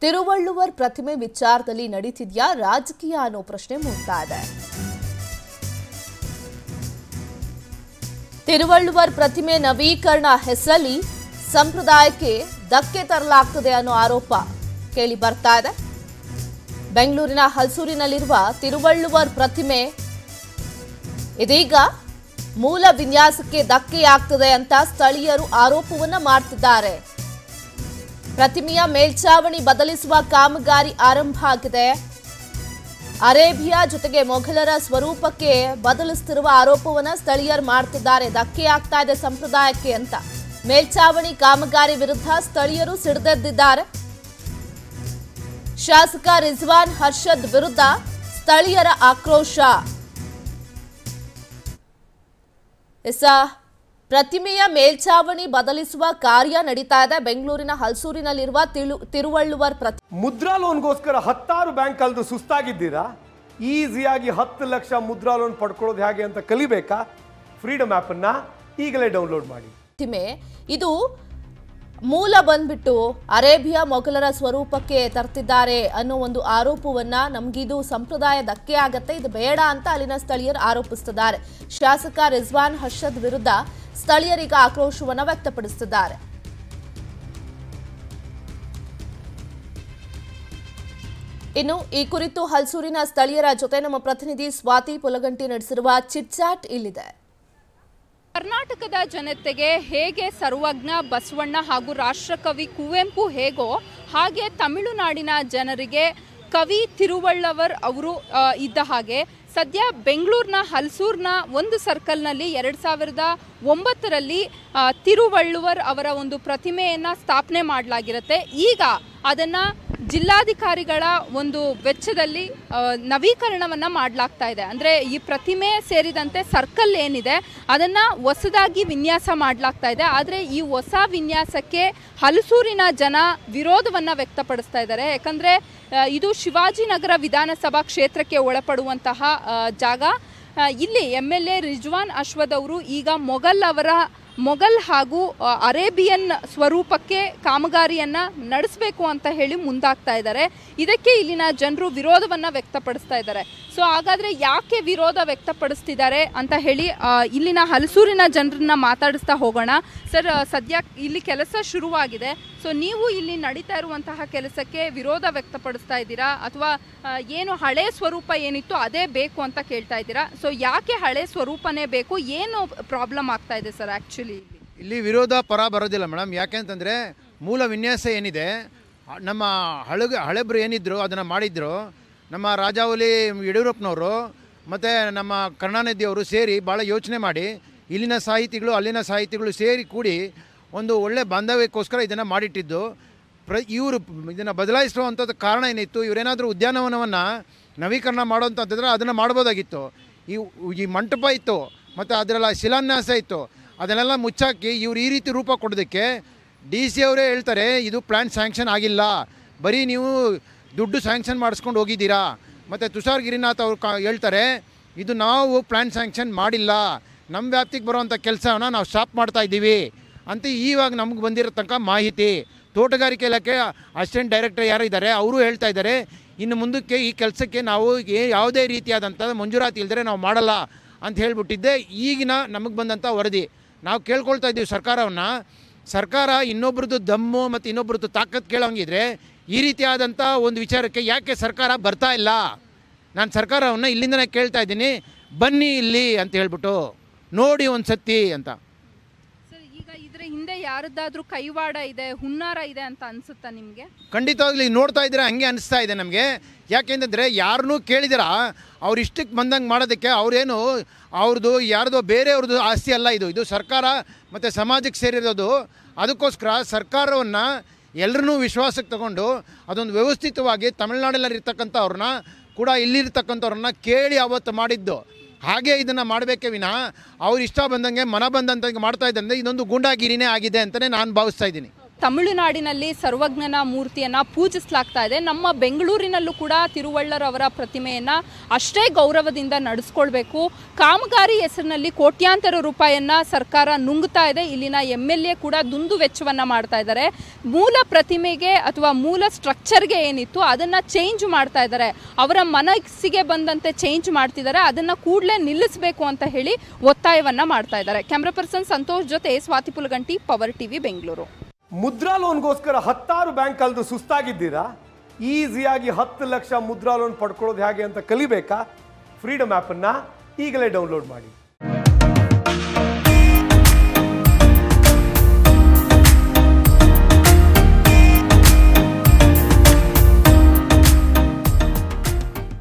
ತಿರುವಳ್ಳುವರ್ ಪ್ರತಿಮೆ ವಿಚಾರದಲ್ಲಿ ನಡೀತಿದ್ಯಾ ರಾಜಕೀಯ ಅನ್ನೋ ಪ್ರಶ್ನೆ ಮೂಡ್ತಾ ಇದೆ ತಿರುವಳ್ಳುವರ್ ಪ್ರತಿಮೆ ನವೀಕರಣ ಹೆಸರಲ್ಲಿ ಸಂಪ್ರದಾಯಕ್ಕೆ ಧಕ್ಕೆ ತರಲಾಗ್ತದೆ ಅನ್ನೋ ಆರೋಪ ಕೇಳಿ ಬರ್ತಾ ಇದೆ ಬೆಂಗಳೂರಿನ ಹಲ್ಸೂರಿನಲ್ಲಿರುವ ತಿರುವಳ್ಳುವರ್ ಪ್ರತಿಮೆ ಇದೀಗ ಮೂಲ ವಿನ್ಯಾಸಕ್ಕೆ ಧಕ್ಕೆಯಾಗ್ತದೆ ಅಂತ ಸ್ಥಳೀಯರು ಆರೋಪವನ್ನ ಮಾಡ್ತಿದ್ದಾರೆ ಪ್ರತಿಮೆಯ ಮೇಲ್ಛಾವಣಿ ಬದಲಿಸುವ ಕಾಮಗಾರಿ ಆರಂಭ ಆಗಿದೆ ಅರೇಬಿಯಾ ಜೊತೆಗೆ ಮೊಘಲರ ಸ್ವರೂಪಕ್ಕೆ ಬದಲಿಸುತ್ತಿರುವ ಆರೋಪವನ್ನ ಸ್ಥಳೀಯರು ಮಾಡ್ತಿದ್ದಾರೆ ಧಕ್ಕೆ ಆಗ್ತಾ ಇದೆ ಸಂಪ್ರದಾಯಕ್ಕೆ ಅಂತ ಮೇಲ್ಛಾವಣಿ ಕಾಮಗಾರಿ ವಿರುದ್ಧ ಸ್ಥಳೀಯರು ಸಿಡಿದೆದ್ದಿದ್ದಾರೆ ಶಾಸಕ ರಿಜ್ವಾನ್ ಹರ್ಷದ್ ವಿರುದ್ಧ ಸ್ಥಳೀಯರ ಆಕ್ರೋಶ ಎಸ ಪ್ರತಿಮೆಯ ಮೇಲ್ಛಾವಣಿ ಬದಲಿಸುವ ಕಾರ್ಯ ನಡೀತಾ ಇದೆ ಬೆಂಗಳೂರಿನ ಹಲ್ಸೂರಿನಲ್ಲಿರುವ ತಿಳು ತಿರುವಳ್ಳುವರ್ ಪ್ರತಿ ಮುದ್ರಾ ಲೋನ್ಗೋಸ್ಕರ ಹತ್ತಾರು ಬ್ಯಾಂಕ್ ಕಳೆದು ಸುಸ್ತಾಗಿದ್ದೀರಾ ಈಸಿಯಾಗಿ ಹತ್ತು ಲಕ್ಷ ಮುದ್ರಾ ಲೋನ್ ಪಡ್ಕೊಳ್ಳೋದು ಹೇಗೆ ಅಂತ ಕಲಿಬೇಕಾ ಫ್ರೀಡಮ್ ಆ್ಯಪನ್ನು ಈಗಲೇ ಡೌನ್ಲೋಡ್ ಮಾಡಿ ಪ್ರತಿಮೆ ಇದು ಮೂಲ ಬಂದ್ಬಿಟ್ಟು ಅರೇಬಿಯಾ ಮೊಘಲರ ಸ್ವರೂಪಕ್ಕೆ ತರ್ತಿದ್ದಾರೆ ಅನ್ನೋ ಒಂದು ಆರೋಪವನ್ನ ನಮ್ಗಿದು ಸಂಪ್ರದಾಯ ಧಕ್ಕೆ ಆಗತ್ತೆ ಇದು ಬೇಡ ಅಂತ ಅಲ್ಲಿನ ಸ್ಥಳೀಯರು ಆರೋಪಿಸುತ್ತಿದ್ದಾರೆ ಶಾಸಕ ರಿಜ್ವಾನ್ ಹರ್ಷದ್ ವಿರುದ್ಧ ಸ್ಥಳೀಯರೀಗ ಆಕ್ರೋಶವನ್ನ ವ್ಯಕ್ತಪಡಿಸುತ್ತಿದ್ದಾರೆ ಇನ್ನು ಈ ಕುರಿತು ಹಲ್ಸೂರಿನ ಸ್ಥಳೀಯರ ಜೊತೆ ನಮ್ಮ ಪ್ರತಿನಿಧಿ ಸ್ವಾತಿ ಪುಲಗಂಟಿ ನಡೆಸಿರುವ ಚಿಟ್ಚಾಟ್ ಇಲ್ಲಿದೆ ಕರ್ನಾಟಕದ ಜನತೆಗೆ ಹೇಗೆ ಸರ್ವಜ್ಞ ಬಸವಣ್ಣ ಹಾಗೂ ರಾಷ್ಟ್ರಕವಿ ಕುವೆಂಪು ಹೇಗೋ ಹಾಗೆ ತಮಿಳುನಾಡಿನ ಜನರಿಗೆ ಕವಿ ತಿರುವಳ್ಳವರ್ ಅವರು ಆ, ಇದ್ದ ಹಾಗೆ ಸದ್ಯ ಬೆಂಗಳೂರಿನ ಹಲ್ಸೂರ್ನ ಒಂದು ಸರ್ಕಲ್ನಲ್ಲಿ ಎರಡು ಸಾವಿರದ ಒಂಬತ್ತರಲ್ಲಿ ಆ, ತಿರುವಳ್ಳುವರ್ ಅವರ ಒಂದು ಪ್ರತಿಮೆಯನ್ನು ಸ್ಥಾಪನೆ ಮಾಡಲಾಗಿರುತ್ತೆ ಈಗ ಅದನ್ನು ಜಿಲ್ಲಾಧಿಕಾರಿಗಳ ಒಂದು ವೆಚ್ಚದಲ್ಲಿ ಆ, ನವೀಕರಣವನ್ನ ಮಾಡಲಾಗ್ತಾ ಇದೆ ಅಂದರೆ ಈ ಪ್ರತಿಮೆ ಸೇರಿದಂತೆ ಸರ್ಕಲ್ ಏನಿದೆ ಅದನ್ನು ಹೊಸದಾಗಿ ವಿನ್ಯಾಸ ಮಾಡಲಾಗ್ತಾ ಇದೆ ಆದರೆ ಈ ಹೊಸ ವಿನ್ಯಾಸಕ್ಕೆ ಹಲಸೂರಿನ ಜನ ವಿರೋಧವನ್ನು ವ್ಯಕ್ತಪಡಿಸ್ತಾ ಇದ್ದಾರೆ ಯಾಕಂದರೆ ಇದು ಶಿವಾಜಿನಗರ ವಿಧಾನಸಭಾ ಕ್ಷೇತ್ರಕ್ಕೆ ಒಳಪಡುವಂತಹ ಆ, ಜಾಗ ಆ, ಇಲ್ಲಿ M L A Rizwan Arshad ಅವರು ಈಗ ಮೊಘಲ್ ಅವರ ಮೊಘಲ್ ಹಾಗೂ ಆ, ಅರೇಬಿಯನ್ ಸ್ವರೂಪಕ್ಕೆ ಕಾಮಗಾರಿಯನ್ನ ನಡೆಸಬೇಕು ಅಂತ ಹೇಳಿ ಮುಂದಾಗ್ತಾ ಇದ್ದಾರೆ ಇದಕ್ಕೆ ಇಲ್ಲಿನ ಜನರು ವಿರೋಧವನ್ನ ವ್ಯಕ್ತಪಡಿಸ್ತಾ ಇದ್ದಾರೆ ಸೊ ಹಾಗಾದ್ರೆ ಯಾಕೆ ವಿರೋಧ ವ್ಯಕ್ತಪಡಿಸ್ತಿದ್ದಾರೆ ಅಂತ ಹೇಳಿ ಆ, ಇಲ್ಲಿನ ಹಲಸೂರಿನ ಜನರನ್ನ ಮಾತಾಡಿಸ್ತಾ ಹೋಗೋಣ ಸರ್ ಆ, ಸದ್ಯ ಇಲ್ಲಿ ಕೆಲಸ ಶುರುವಾಗಿದೆ ಸೊ ನೀವು ಇಲ್ಲಿ ನಡೀತಾ ಇರುವಂತಹ ಕೆಲಸಕ್ಕೆ ವಿರೋಧ ವ್ಯಕ್ತಪಡಿಸ್ತಾ ಇದ್ದೀರಾ ಅಥವಾ ಆ, ಏನು ಹಳೆ ಸ್ವರೂಪ ಏನಿತ್ತು ಅದೇ ಬೇಕು ಅಂತ ಕೇಳ್ತಾ ಇದ್ದೀರಾ ಸೊ ಯಾಕೆ ಹಳೆ ಸ್ವರೂಪನೇ ಬೇಕು ಏನು ಪ್ರಾಬ್ಲಮ್ ಆಗ್ತಾ ಇದೆ ಸರ್ ಆ್ಯಕ್ಚುಲಿ ಇಲ್ಲಿ ಇಲ್ಲಿ ವಿರೋಧ ಪರ ಬರೋದಿಲ್ಲ ಮೇಡಮ್ ಯಾಕೆಂತಂದರೆ ಮೂಲ ವಿನ್ಯಾಸ ಏನಿದೆ ಆ, ನಮ್ಮ ಹಳಗ ಹಳೆಬ್ರು ಏನಿದ್ರು ಅದನ್ನು ಮಾಡಿದ್ರು ನಮ್ಮ ರಾಜಾವಲಿ ಯಡಿಯೂರಪ್ಪನವರು ಮತ್ತು ನಮ್ಮ ಕರುಣಾನಿಧಿಯವರು ಸೇರಿ ಭಾಳ ಯೋಚನೆ ಮಾಡಿ ಇಲ್ಲಿನ ಸಾಹಿತಿಗಳು ಅಲ್ಲಿನ ಸಾಹಿತಿಗಳು ಸೇರಿ ಕೂಡಿ ಒಂದು ಒಳ್ಳೆ ಬಾಂಧವ್ಯಕ್ಕೋಸ್ಕರ ಇದನ್ನು ಮಾಡಿಟ್ಟಿದ್ದು ಪ್ರ ಇವರು ಇದನ್ನು ಬದಲಾಯಿಸುವಂಥದ್ದು ಕಾರಣ ಏನಿತ್ತು ಇವರೇನಾದರೂ ಉದ್ಯಾನವನವನ್ನು ನವೀಕರಣ ಮಾಡೋಂಥದ್ದಿದ್ರೆ ಅದನ್ನು ಮಾಡ್ಬೋದಾಗಿತ್ತು ಈ ಈ ಮಂಟಪ ಇತ್ತು ಮತ್ತು ಅದರೆಲ್ಲ ಶಿಲಾನ್ಯಾಸ ಇತ್ತು ಅದನ್ನೆಲ್ಲ ಮುಚ್ಚಾಕಿ ಇವ್ರು ಈ ರೀತಿ ರೂಪ ಕೊಡೋದಕ್ಕೆ ಡಿ ಸಿ ಅವರೇ ಹೇಳ್ತಾರೆ ಇದು ಪ್ಲ್ಯಾನ್ ಸ್ಯಾಂಕ್ಷನ್ ಆಗಿಲ್ಲ ಬರೀ ನೀವು ದುಡ್ಡು ಸ್ಯಾಂಕ್ಷನ್ ಮಾಡಿಸ್ಕೊಂಡು ಹೋಗಿದ್ದೀರಾ ಮತ್ತು ತುಷಾರ್ ಗಿರಿನಾಥ್ ಅವರು ಕಾ ಹೇಳ್ತಾರೆ ಇದು ನಾವು ಪ್ಲ್ಯಾನ್ ಸ್ಯಾಂಕ್ಷನ್ ಮಾಡಿಲ್ಲ ನಮ್ಮ ವ್ಯಾಪ್ತಿಗೆ ಬರುವಂಥ ಕೆಲಸನ ನಾವು ಸ್ಟಾಪ್ ಮಾಡ್ತಾ ಇದ್ದೀವಿ ಅಂತ ಇವಾಗ ನಮ್ಗೆ ಬಂದಿರೋ ತನಕ ಮಾಹಿತಿ ತೋಟಗಾರಿಕೆ ಇಲಾಖೆ ಅಸಿಸ್ಟೆಂಟ್ ಡೈರೆಕ್ಟರ್ ಯಾರು ಇದ್ದಾರೆ ಅವರು ಹೇಳ್ತಾ ಇದ್ದಾರೆ ಇನ್ನು ಮುಂದಕ್ಕೆ ಈ ಕೆಲಸಕ್ಕೆ ನಾವು ಏ- ಯಾವುದೇ ರೀತಿಯಾದಂಥ ಮಂಜೂರಾತಿ ಇಲ್ಲದ್ರೆ ನಾವು ಮಾಡಲ್ಲ ಅಂತ ಹೇಳ್ಬಿಟ್ಟಿದ್ದೆ ಈಗಿನ ನಮಗೆ ಬಂದಂಥ ವರದಿ ನಾವು ಕೇಳ್ಕೊಳ್ತಾ ಇದ್ದೀವಿ ಸರ್ಕಾರವನ್ನು ಸರ್ಕಾರ ಇನ್ನೊಬ್ರದ್ದು ದಮ್ಮು ಮತ್ತು ಇನ್ನೊಬ್ರದ್ದು ತಾಕತ್ತು ಕೇಳೋಂಗಿದ್ರೆ ಈ ರೀತಿಯಾದಂಥ ಒಂದು ವಿಚಾರಕ್ಕೆ ಯಾಕೆ ಸರ್ಕಾರ ಬರ್ತಾ ಇಲ್ಲ ನಾನು ಸರ್ಕಾರವನ್ನು ಇಲ್ಲಿಂದನೇ ಕೇಳ್ತಾ ಇದ್ದೀನಿ ಬನ್ನಿ ಇಲ್ಲಿ ಅಂತ ಹೇಳ್ಬಿಟ್ಟು ನೋಡಿ ಒಂದು ಸತಿ ಅಂತ ಸರ್ ಈಗ ಇದ್ರ ಹಿಂದೆ ಯಾರದ್ದಾದ್ರೂ ಕೈವಾಡ ಇದೆ ಹುನ್ನಾರ ಇದೆ ಅಂತ ಅನ್ಸುತ್ತಾ ನಿಮಗೆ ಖಂಡಿತವಾಗ್ಲಿ ನೋಡ್ತಾ ಇದ್ರೆ ಹಂಗೆ ಅನಿಸ್ತಾ ಇದೆ ನಮಗೆ ಯಾಕೆಂತಂದರೆ ಯಾರನ್ನೂ ಕೇಳಿದಿರ ಅವ್ರು ಇಷ್ಟಕ್ಕೆ ಬಂದಂಗೆ ಮಾಡೋದಕ್ಕೆ ಅವರೇನು ಅವ್ರದ್ದು ಯಾರ್ದೋ ಬೇರೆಯವ್ರದ್ದು ಆಸ್ತಿ ಅಲ್ಲ ಇದು ಇದು ಸರ್ಕಾರ ಮತ್ತು ಸಮಾಜಕ್ಕೆ ಸೇರಿರೋದು ಅದಕ್ಕೋಸ್ಕರ ಸರ್ಕಾರವನ್ನು ಎಲ್ಲರನ್ನೂ ವಿಶ್ವಾಸಕ್ಕೆ ತಗೊಂಡು ಅದೊಂದು ವ್ಯವಸ್ಥಿತವಾಗಿ ತಮಿಳ್ನಾಡಲ್ಲಿರ್ತಕ್ಕಂಥವ್ರನ್ನ ಕೂಡ ಇಲ್ಲಿರ್ತಕ್ಕಂಥವ್ರನ್ನ ಕೇಳಿ ಅವತ್ತು ಮಾಡಿದ್ದು ಹಾಗೆ ಇದನ್ನು ಮಾಡಬೇಕೇ ವಿನಃ ಅವ್ರು ಇಷ್ಟ ಬಂದಂಗೆ ಮನ ಬಂದಂತ ಮಾಡ್ತಾ ಇದ್ದಂದ್ರೆ ಇದೊಂದು ಗೂಂಡಾಗಿರಿನೇ ಆಗಿದೆ ಅಂತಲೇ ನಾನು ಭಾವಿಸ್ತಾ ಇದ್ದೀನಿ ತಮಿಳುನಾಡಿನಲ್ಲಿ ಸರ್ವಜ್ಞನ ಮೂರ್ತಿಯನ್ನ ಪೂಜಿಸಲಾಗ್ತಾ ಇದೆ ನಮ್ಮ ಬೆಂಗಳೂರಿನಲ್ಲೂ ಕೂಡ ತಿರುವಳ್ಳರ್ ಅವರ ಪ್ರತಿಮೆಯನ್ನ ಅಷ್ಟೇ ಗೌರವದಿಂದ ನಡೆಸ್ಕೊಳ್ಬೇಕು ಕಾಮಗಾರಿ ಹೆಸರಿನಲ್ಲಿ ಕೋಟ್ಯಾಂತರ ರೂಪಾಯಿಯನ್ನ ಸರ್ಕಾರ ನುಂಗ್ತಾ ಇದೆ ಇಲ್ಲಿನ ಎಮ್ ಎಲ್ ಎ ಕೂಡ ದುಂದು ವೆಚ್ಚವನ್ನ ಮಾಡ್ತಾ ಇದ್ದಾರೆ ಮೂಲ ಪ್ರತಿಮೆಗೆ ಅಥವಾ ಮೂಲ ಸ್ಟ್ರಕ್ಚರ್ಗೆ ಏನಿತ್ತು ಅದನ್ನ ಚೇಂಜ್ ಮಾಡ್ತಾ ಇದ್ದಾರೆ ಅವರ ಮನಸ್ಸಿಗೆ ಬಂದಂತೆ ಚೇಂಜ್ ಮಾಡ್ತಿದ್ದಾರೆ ಅದನ್ನ ಕೂಡಲೇ ನಿಲ್ಲಿಸಬೇಕು ಅಂತ ಹೇಳಿ ಒತ್ತಾಯವನ್ನ ಮಾಡ್ತಾ ಇದ್ದಾರೆ ಕ್ಯಾಮ್ರಾ ಪರ್ಸನ್ ಸಂತೋಷ್ ಜೊತೆ ಸ್ವಾತಿ ಪುಲಗಂಟಿ ಪವರ್ ಟಿವಿ ಬೆಂಗಳೂರು ಮುದ್ರಾ ಲೋನ್ಗೋಸ್ಕರ ಹತ್ತಾರು ಬ್ಯಾಂಕ್ ಕಳೆದು ಸುಸ್ತಾಗಿದ್ದೀರಾ ಈಸಿಯಾಗಿ ಹತ್ತು ಲಕ್ಷ ಮುದ್ರಾ ಲೋನ್ ಪಡ್ಕೊಳ್ಳೋದು ಹೇಗೆ ಅಂತ ಕಲಿಬೇಕಾ ಫ್ರೀಡಮ್ ಆ್ಯಪನ್ನು ಈಗಲೇ ಡೌನ್ಲೋಡ್ ಮಾಡಿ